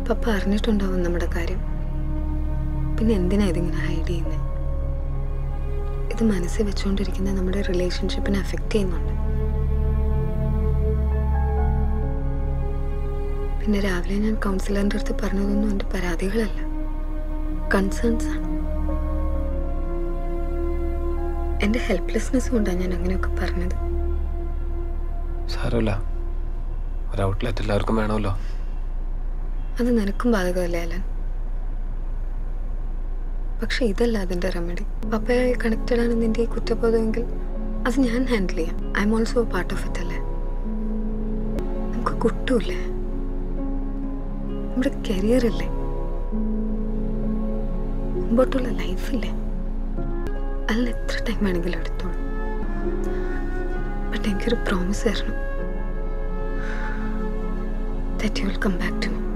പപ്പ അറിഞ്ഞിട്ടുണ്ടാവും നമ്മുടെ കാര്യം പിന്നെ എന്തിനാ ഇതിങ്ങനെ ഹൈഡ് ചെയ്യുന്നത് ഇത് മനസ്സിൽ വെച്ചുകൊണ്ടിരിക്കുന്ന നമ്മുടെ റിലേഷൻഷിപ്പിനെ അഫക്റ്റ് ചെയ്യുന്നുണ്ട് പിന്നെ രാവിലെ ഞാൻ കൗൺസിലറിൻ്റെ അടുത്ത് പറഞ്ഞതൊന്നും എൻ്റെ പരാതികളല്ല കൺസേൺസ് ആണ് എൻ്റെ ഹെൽപ്ലെസ്നെസ് കൊണ്ടാണ് ഞാൻ അങ്ങനെയൊക്കെ പറഞ്ഞത് സാരമില്ല ഒരു ഔട്ട്ലെറ്റ് എല്ലാവർക്കും വേണമല്ലോ അത് നിനക്കും ബാധകമല്ലേ അലൻ പക്ഷെ ഇതല്ല അതിൻ്റെ റെമഡി പപ്പയായി കണക്റ്റഡ് ആണ് നിന്റെ ഈ കുറ്റബോധമെങ്കിൽ അത് ഞാൻ ഹാൻഡിൽ ചെയ്യാം I'm also part of it അല്ലേ നമുക്ക് കുട്ടൂല്ലേ നമ്മുടെ കരിയർ ഇല്ലേ മുമ്പോട്ടുള്ള ലൈഫില്ലേ അതിൽ എത്ര ടൈം വേണമെങ്കിലും എടുത്തോളൂ ബട്ട് എനിക്കൊരു പ്രോമിസ് തരണം that you will come back to me.